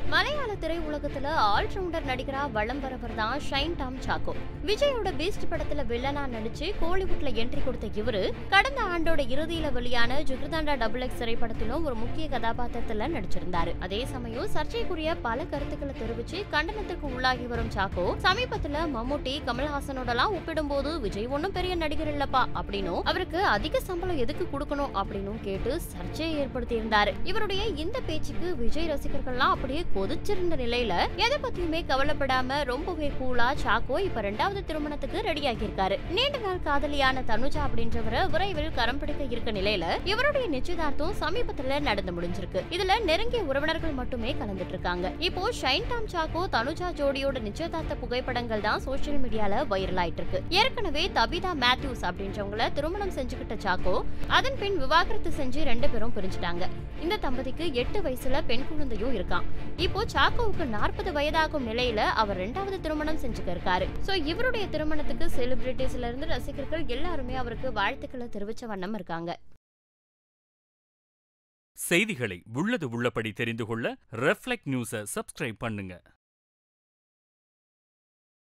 மலையாள திரையுலகத்துல ஆல்ரவுண்டர் நடிகரா வலம் வரவர் தான் ஷைன் டாம் சாக்கோ விஜயோட பீஸ்ட் படத்துல வில்லனா நடிச்சு கோலிவுட்ல என்ட்ரி கொடுத்த இவரு கடந்த ஆண்டோட இறுதியில வெளியான ஜுகர்தாண்டா டபுள் எக்ஸ் திரைப்படத்திலும் ஒரு முக்கிய கதாபாத்திரத்துல நடிச்சிருந்தாரு அதே சமயம் சர்ச்சைக்குரிய பல கருத்துக்களை தெரிவிச்சு கண்டனத்துக்கு உள்ளாகி வரும் சாக்கோ சமீபத்துல மம்முட்டி கமல்ஹாசனோடலாம் ஒப்பிடும்போது விஜய் ஒன்னும் பெரிய நடிகர் இல்லப்பா அப்படின்னும் அவருக்கு அதிக சம்பளம் எதுக்கு கொடுக்கணும் அப்படின்னும் கேட்டு சர்ச்சையை ஏற்படுத்தியிருந்தாரு இவருடைய இந்த பேச்சுக்கு விஜய் ரசிகர்கள்லாம் அப்படியே கொதிச்சிருந்த நிலையில எதை பத்தியுமே கவலைப்படாம ரொம்பவே கூலா சாக்கோ இப்ப ரெண்டாவது திருமணத்துக்கு ரெடி ஆகியிருக்காரு நீண்ட நாள் காதலியான தனுஜா அப்படின்றவரை விரைவில் கரம் பிடிக்க இருக்க நிலையில இவருடைய நிச்சயதார்த்தம் சமீபத்துல நடந்து முடிஞ்சிருக்கு இதுல நெருங்கிய உறவினர்கள் மட்டுமே கலந்துட்டு இருக்காங்க இப்போ ஷைன் டாம் சாக்கோ தனுஜா ஜோடியோட நிச்சயதார்த்த புகைப்படங்கள் தான் சோசியல் மீடியால வைரல் ஆயிட்டு இருக்கு ஏற்கனவே தபிதா மேத்யூஸ் அப்படின்றவங்கள திருமணம் செஞ்சுக்கிட்ட சாக்கோ அதன் பின் விவாகரத்து செஞ்சு ரெண்டு பேரும் பிரிஞ்சுட்டாங்க இந்த தம்பதிக்கு எட்டு வயசுல பெண் குழந்தையும் இருக்கான் இப்போ சாக்கோவுக்கு நாற்பது வயதாகும் நிலையில அவர் ரெண்டாவது திருமணம் செஞ்சுக்க இருக்காரு சோ இவருடைய திருமணத்துக்கு செலிபிரிட்டிஸ்ல இருந்து ரசிகர்கள் எல்லாருமே அவருக்கு வாழ்த்துக்களை தெரிவிச்ச வண்ணம் இருக்காங்க செய்திகளை உள்ளது உள்ளபடி தெரிந்து கொள்ள ரெஃப்ளெக்ட் நியூஸை சப்ஸ்கிரைப் பண்ணுங்க